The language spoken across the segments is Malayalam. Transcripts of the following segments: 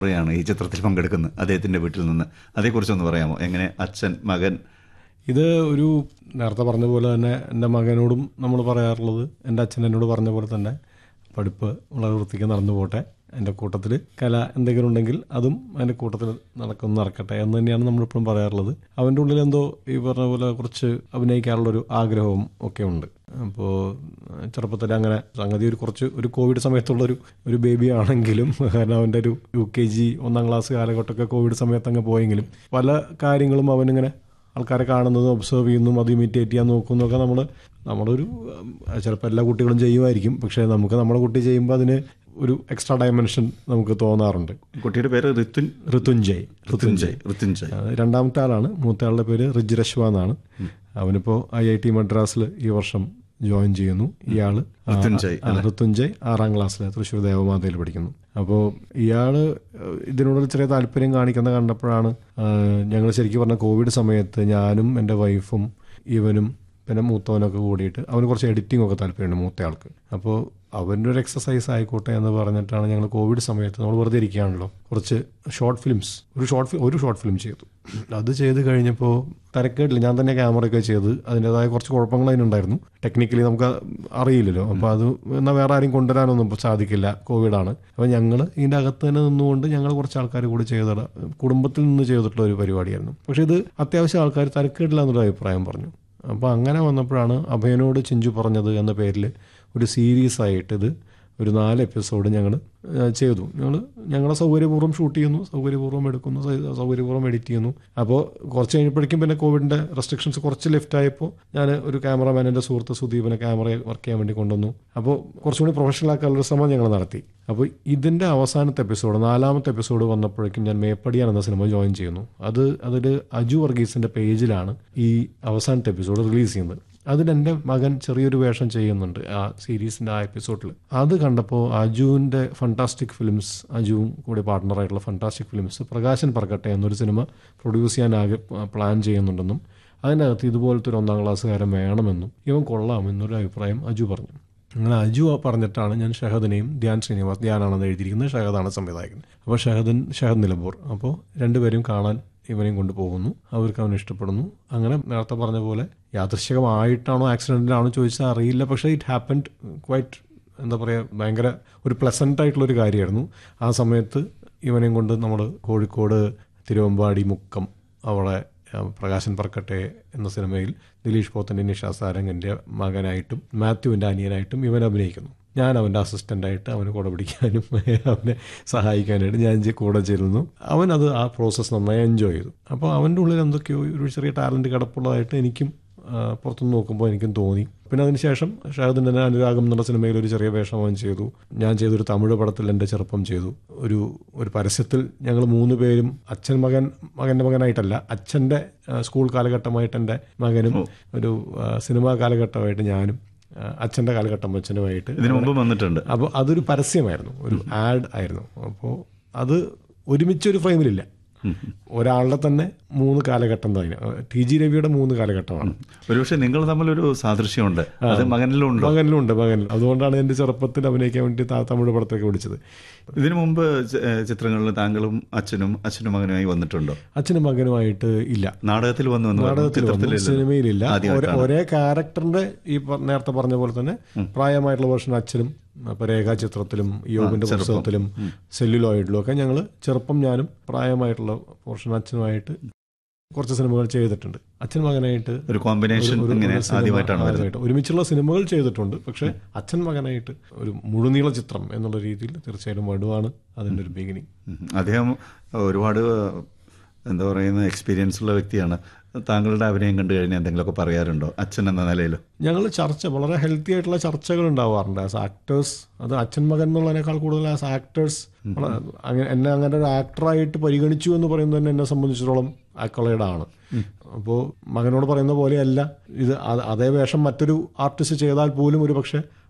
ാണ് ഈ ചിത്രത്തിൽ പങ്കെടുക്കുന്നത് അദ്ദേഹത്തിന്റെ വീട്ടിൽ നിന്ന് അതേക്കുറിച്ചൊന്ന് പറയാമോ എങ്ങനെ അച്ഛൻ മകൻ ഇത് ഒരു നേരത്തെ പറഞ്ഞ പോലെ തന്നെ എൻ്റെ മകനോടും നമ്മൾ പറയാറുള്ളത് എൻ്റെ അച്ഛൻ എന്നോട് പറഞ്ഞ പോലെ തന്നെ പഠിപ്പ് വളരെ വൃത്തിക്ക് നടന്നു പോട്ടെ എൻ്റെ കൂട്ടത്തിൽ കല എന്തെങ്കിലും ഉണ്ടെങ്കിൽ അതും അതിൻ്റെ കൂട്ടത്തിൽ നടക്കുന്നു നടക്കട്ടെ എന്ന് തന്നെയാണ് നമ്മളിപ്പോഴും പറയാറുള്ളത് അവൻ്റെ ഉള്ളിൽ എന്തോ ഈ പറഞ്ഞ പോലെ കുറച്ച് അഭിനയിക്കാനുള്ളൊരു ആഗ്രഹവും ഒക്കെ ഉണ്ട് അപ്പോൾ ചെറുപ്പത്തിൽ അങ്ങനെ സംഗതി ഒരു കുറച്ച് ഒരു കോവിഡ് സമയത്തുള്ളൊരു ഒരു ബേബി ആണെങ്കിലും കാരണം അവൻ്റെ ഒരു യു കെ ജി ഒന്നാം ക്ലാസ് കാലഘട്ടമൊക്കെ കോവിഡ് സമയത്ത് അങ്ങ് പോയെങ്കിലും പല കാര്യങ്ങളും അവനിങ്ങനെ ആൾക്കാരെ കാണുന്നതും ഒബ്സർവ് ചെയ്യുന്നതും അത് ഇമിറ്റേറ്റ് ചെയ്യാൻ നോക്കുന്നതൊക്കെ നമ്മൾ നമ്മളൊരു ചിലപ്പോൾ എല്ലാ കുട്ടികളും ചെയ്യുമായിരിക്കും പക്ഷേ നമുക്ക് നമ്മുടെ കുട്ടി ചെയ്യുമ്പോൾ അതിന് ഒരു എക്സ്ട്രാ ഡയമെൻഷൻ നമുക്ക് തോന്നാറുണ്ട് കുട്ടിയുടെ പേര് ഋത്തുൻ ഋതുഞ്ജയ് ഋത്തുഞ്ജയ് ഋത്തുഞ്ജയ് അത് രണ്ടാമത്തെ ആളാണ് മൂത്ത ആളുടെ പേര് റിജ്രശ്വ എന്നാണ് അവനിപ്പോൾ ഐ ഐ ടി മദ്രാസിൽ ഈ വർഷം ജോയിൻ ചെയ്യുന്നു ഇയാള് ആ, ഋതുഞ്ജയ്, ആ, ഋതുഞ്ജയ് ആറാം ക്ലാസ്സിൽ തൃശ്ശൂർ ദേവമാതയിൽ പഠിക്കുന്നു അപ്പോൾ ഇയാള് ഇതിനോടൊരു ചെറിയ താല്പര്യം കാണിക്കുന്ന കണ്ടപ്പോഴാണ് ഞങ്ങൾ ശരിക്കും പറഞ്ഞ കോവിഡ് സമയത്ത് ഞാനും എൻ്റെ വൈഫും ഇവനും പിന്നെ മൂത്തവനൊക്കെ കൂടിയിട്ട് അവന് കുറച്ച് എഡിറ്റിംഗ് ഒക്കെ താല്പര്യമുണ്ട് മൂത്ത ആൾക്ക് അപ്പോൾ അവൻ്റെ ഒരു എക്സസൈസ് ആയിക്കോട്ടെ എന്ന് പറഞ്ഞിട്ടാണ് ഞങ്ങൾ കോവിഡ് സമയത്ത് നമ്മൾ വെറുതെ ഇരിക്കുകയാണല്ലോ കുറച്ച് ഷോർട്ട് ഫിലിംസ് ഒരു ഷോർട്ട് ഫി- ഒരു ഷോർട്ട് ഫിലിം ചെയ്തു അത് ചെയ്ത് കഴിഞ്ഞപ്പോൾ തരക്കേടില്ല ഞാൻ തന്നെ ക്യാമറയൊക്കെ ചെയ്ത് അതിൻ്റെതായ കുറച്ച് കുഴപ്പങ്ങൾ അതിനുണ്ടായിരുന്നു ടെക്നിക്കലി നമുക്ക് അറിയില്ലല്ലോ അപ്പോൾ അത് എന്നാൽ വേറെ ആരും കൊണ്ടുവരാനൊന്നും ഇപ്പോൾ സാധിക്കില്ല കോവിഡാണ് അപ്പോൾ ഞങ്ങൾ ഇതിൻ്റെ അകത്ത് തന്നെ നിന്നുകൊണ്ട് ഞങ്ങൾ കുറച്ച് ആൾക്കാർ കൂടി ചെയ്ത കുടുംബത്തിൽ നിന്ന് ചെയ്തിട്ടുള്ള ഒരു പരിപാടിയായിരുന്നു പക്ഷേ ഇത് അത്യാവശ്യം ആൾക്കാർ തരക്കേടില്ല എന്നൊരു അഭിപ്രായം പറഞ്ഞു അപ്പോൾ അങ്ങനെ വന്നപ്പോഴാണ് അഭയനോട് ചിഞ്ചു പറഞ്ഞത് എന്ന പേരിൽ ഒരു സീരീസ് ആയിട്ട് ഇത് ഒരു നാല് എപ്പിസോഡ് ഞങ്ങൾ ചെയ്തു ഞങ്ങൾ ഞങ്ങളെ സൗകര്യപൂർവ്വം ഷൂട്ട് ചെയ്യുന്നു സൗകര്യപൂർവ്വം എടുക്കുന്നു സൗ- സൗകര്യപൂർവ്വം എഡിറ്റ് ചെയ്യുന്നു അപ്പോൾ കുറച്ച് കഴിഞ്ഞപ്പോഴേക്കും പിന്നെ കോവിഡിൻ്റെ റെസ്ട്രിക്ഷൻസ് കുറച്ച് ലെഫ്റ്റ് ആയപ്പോൾ ഞാൻ ഒരു ക്യാമറമാൻ എൻ്റെ സുഹൃത്ത് സുദീപിനെ ക്യാമറ വർക്ക് ചെയ്യാൻ വേണ്ടി കൊണ്ടുവന്നു അപ്പോൾ കുറച്ചുകൂടി പ്രൊഫഷണൽ ആക്കാനുള്ള ശ്രമം ഞങ്ങൾ നടത്തി അപ്പോൾ ഇതിൻ്റെ അവസാനത്തെ എപ്പിസോഡ് നാലാമത്തെ എപ്പിസോഡ് വന്നപ്പോഴേക്കും ഞാൻ മേപ്പടിയാൻ എന്ന സിനിമ ജോയിൻ ചെയ്യുന്നു അത് അതിൽ അജു വർഗീസിൻ്റെ പേജിലാണ് ഈ അവസാനത്തെ എപ്പിസോഡ് റിലീസ് ചെയ്യുന്നത് അതിൽ എൻ്റെ മകൻ ചെറിയൊരു വേഷം ചെയ്യുന്നുണ്ട് ആ സീരീസിൻ്റെ ആ എപ്പിസോഡിൽ അത് കണ്ടപ്പോൾ അജുവിൻ്റെ ഫണ്ടാസ്റ്റിക് ഫിലിംസ് അജുവും കൂടി പാർട്ട്ണറായിട്ടുള്ള ഫണ്ടാസ്റ്റിക് ഫിലിംസ് പ്രകാശൻ പറക്കട്ടെ എന്നൊരു സിനിമ പ്രൊഡ്യൂസ് ചെയ്യാൻ ആകെ പ്ലാൻ ചെയ്യുന്നുണ്ടെന്നും അതിനകത്ത് ഇതുപോലത്തെ ഒരു ഒന്നാം ക്ലാസ്സുകാരൻ വേണമെന്നും ഇവൻ കൊള്ളാമെന്നൊരു അഭിപ്രായം അജു പറഞ്ഞു അങ്ങനെ അജു പറഞ്ഞിട്ടാണ് ഞാൻ ഷഹദിനെയും ധ്യാൻ ശ്രീനിവാസ് ധ്യാനാണെന്ന് എഴുതിയിരിക്കുന്നത് ഷഹദാണ് സംവിധായകൻ അപ്പോൾ ഷഹദൻ ഷഹദ് നിലമ്പൂർ അപ്പോൾ രണ്ടുപേരും കാണാൻ ഇവനെയും കൊണ്ട് പോകുന്നു അവർക്ക് അവനെ ഇഷ്ടപ്പെടുന്നു അങ്ങനെ നേരത്തെ പറഞ്ഞ പോലെ യാദൃശ്ചികമായിട്ടാണോ ആക്സിഡൻറ്റിലാണോ ചോദിച്ചാൽ അറിയില്ല പക്ഷേ ഇറ്റ് ഹാപ്പൻഡ് ക്വൈറ്റ് എന്താ പറയുക ഭയങ്കര ഒരു പ്ലസൻ്റ് ആയിട്ടുള്ളൊരു കാര്യമായിരുന്നു ആ സമയത്ത് ഇവനെയും കൊണ്ട് നമ്മൾ കോഴിക്കോട് തിരുവമ്പാടി മുക്കം അവിടെ ആ, പ്രകാശൻ പറക്കട്ടെ എന്ന സിനിമയിൽ ദിലീഷ് പോത്തൻ്റെ നിഷ സാരംഗൻ്റെ മകനായിട്ടും മാത്യുവിൻ്റെ അനിയനായിട്ടും ഇവൻ അഭിനയിക്കുന്നു ഞാൻ അവൻ്റെ അസിസ്റ്റൻ്റായിട്ട് അവന് കൂടെ പിടിക്കാനും അവനെ സഹായിക്കാനായിട്ട് ഞാൻ ചെ- കൂടെ ചേരുന്നു അവൻ അത് ആ പ്രോസസ്സ് നന്നായി എൻജോയ് ചെയ്തു അപ്പോൾ അവൻ്റെ ഉള്ളിൽ എന്തൊക്കെയോ ഒരു ചെറിയ ടാലൻറ്റ് കിടപ്പുള്ളതായിട്ട് എനിക്കും ആ, പുറത്തുനിന്ന് നോക്കുമ്പോൾ എനിക്കും തോന്നി പിന്നെ അതിനുശേഷം ഷാഹിദിൻ്റെ തന്നെ അനുരാഗം എന്നുള്ള സിനിമയിൽ ഒരു ചെറിയ വേഷം അവൻ ചെയ്തു ഞാൻ ചെയ്തൊരു തമിഴ് പടത്തിൽ എൻ്റെ ചെറുപ്പം ചെയ്തു ഒരു ഒരു പരസ്യത്തിൽ ഞങ്ങൾ മൂന്ന് പേരും അച്ഛൻ മകൻ മകൻ്റെ മകനായിട്ടല്ല അച്ഛൻ്റെ ആ, സ്കൂൾ കാലഘട്ടമായിട്ട് എൻ്റെ മകനും ഒരു ആ, സിനിമാ കാലഘട്ടമായിട്ട് ഞാനും ആ, അച്ഛൻ്റെ കാലഘട്ടം അച്ഛനുമായിട്ട് ഇതിനു മുമ്പ് വന്നിട്ടുണ്ട് അപ്പോൾ അതൊരു പരസ്യമായിരുന്നു ഒരു ആഡ് ആയിരുന്നു അപ്പോൾ അത് ഒരുമിച്ചൊരു ഫ്രെയിമിലില്ല ഒരാളുടെ തന്നെ മൂന്ന് കാലഘട്ടം തന്നെ ടി ജി രവിയുടെ മൂന്ന് കാലഘട്ടമാണ് ഒരുപക്ഷെ നിങ്ങൾ തമ്മിലൊരു സാദൃശ്യമുണ്ട് അത് മകനിലും ഉണ്ടോ മകനിലും ഉണ്ട് മകനിലും അതുകൊണ്ടാണ് എൻ്റെ ചെറുപ്പത്തിൽ അഭിനയിക്കാൻ വേണ്ടി താ- തമിഴ് പടത്തൊക്കെ വിളിച്ചത് ഇതിനു മുമ്പ് ച- ഏഹ് ചിത്രങ്ങളിൽ താങ്കളും അച്ഛനും അച്ഛനും മകനുമായി വന്നിട്ടുണ്ടോ അച്ഛനും മകനുമായിട്ട് ഇല്ല നാടകത്തിൽ വന്നു എന്ന് പറഞ്ഞു. നാടകത്തിൽ വന്നു, ചിത്രത്തിലില്ല. സിനിമയിലില്ല ഒരേ- ആദ്യമായിട്ടാണ്. ഒരേ ക്യാരക്ടറിന്റെ ഈ പ- നേരത്തെ പറഞ്ഞ പോലെ തന്നെ പ്രായമായിട്ടുള്ള വേർഷൻ അച്ഛനും ഇപ്പൊ രേഖാചിത്രത്തിലും യോഗന്റെ പുസ്തകത്തിലും സെല്ലുലോയിഡിലും ഒക്കെ ഞങ്ങൾ ചെറുപ്പം ഞാനും പ്രായമായിട്ടുള്ള പോർഷൻ അച്ഛനുമായിട്ട് കുറച്ച് സിനിമകൾ ചെയ്തിട്ടുണ്ട് അച്ഛൻ മകനായിട്ട് ഒരു കോമ്പിനേഷൻ ഒരു- ഒരു ഇങ്ങനെ സിനിമ ആദ്യമായിട്ടാണ് വരുന്നത് ആദ്യമായിട്ട്. ഒരുമിച്ചുള്ള സിനിമകൾ ചെയ്തിട്ടുണ്ട് പക്ഷെ അച്ഛൻ മകനായിട്ട് ഒരു മുഴുനീള ചിത്രം എന്നുള്ള രീതിയിൽ തീർച്ചയായിട്ടും വടുവാണ് അതിൻ്റെ ഒരു ബിഗിനിങ് ഉം. അദ്ദേഹം ഒരുപാട് എന്താ പറയുന്ന എക്സ്പീരിയൻസ് ഉള്ള വ്യക്തിയാണ് താങ്കളുടെ അഭിനയം കണ്ടു കഴിഞ്ഞാൽ എന്തെങ്കിലുമൊക്കെ പറയാറുണ്ടോ അച്ഛൻ എന്ന നിലയിൽ ഞങ്ങൾ ചർച്ച വളരെ ഹെൽത്തി ആയിട്ടുള്ള ചർച്ചകൾ ഉണ്ടാവാറുണ്ട് ആസ് ആക്ടേഴ്സ് അത് അച്ഛൻ മകൻ എന്നുള്ളതിനേക്കാൾ കൂടുതൽ ആസ് ആക്ടേഴ്സ് അങ്ങനെ എന്നെ അങ്ങനെ ഒരു ആക്ടറായിട്ട് പരിഗണിച്ചു എന്ന് പറയുന്നത് തന്നെ എന്നെ സംബന്ധിച്ചിടത്തോളം ആക്കളേഡാണ് അപ്പോൾ മകനോട് പറയുന്ന പോലെയല്ല ഇത് അ- അതേ വേഷം മറ്റൊരു ആർട്ടിസ്റ്റ് ചെയ്താൽ പോലും ഒരു പക്ഷേ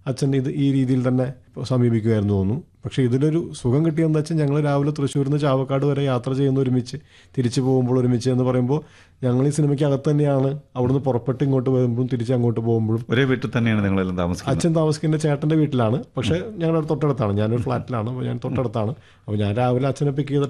അച്ഛൻ ഇത് ഈ രീതിയിൽ തന്നെ സമീപിക്കുമായിരുന്നു തോന്നുന്നു പക്ഷേ ഇതിലൊരു സുഖം കിട്ടിയതെന്ന് വെച്ചാൽ ഞങ്ങൾ രാവിലെ തൃശ്ശൂരിൽ നിന്ന് ചാവക്കാട് വരെ യാത്ര ചെയ്യുന്ന ഒരുമിച്ച് തിരിച്ചു പോകുമ്പോൾ ഒരുമിച്ച് എന്ന് പറയുമ്പോൾ ഞങ്ങൾ ഈ സിനിമയ്ക്ക് അകത്ത് തന്നെയാണ് അവിടുന്ന് പുറപ്പെട്ട് ഇങ്ങോട്ട് വരുമ്പോഴും തിരിച്ച് അങ്ങോട്ട് പോകുമ്പോഴും ഒരേ വീട്ടിൽ തന്നെയാണ് നിങ്ങളെല്ലാം താമസിക്കുന്നത് അച്ഛൻ താമസിക്കുന്ന ചേട്ടൻ്റെ വീട്ടിലാണ് പക്ഷേ ഞങ്ങളുടെ തൊട്ടടുത്താണ് ഞാനൊരു ഫ്ലാറ്റിലാണ് അപ്പോൾ ഞാൻ തൊട്ടടുത്താണ് അപ്പോൾ ഞാൻ രാവിലെ അച്ഛനെ പിക്ക് ചെയ്തിട്ട്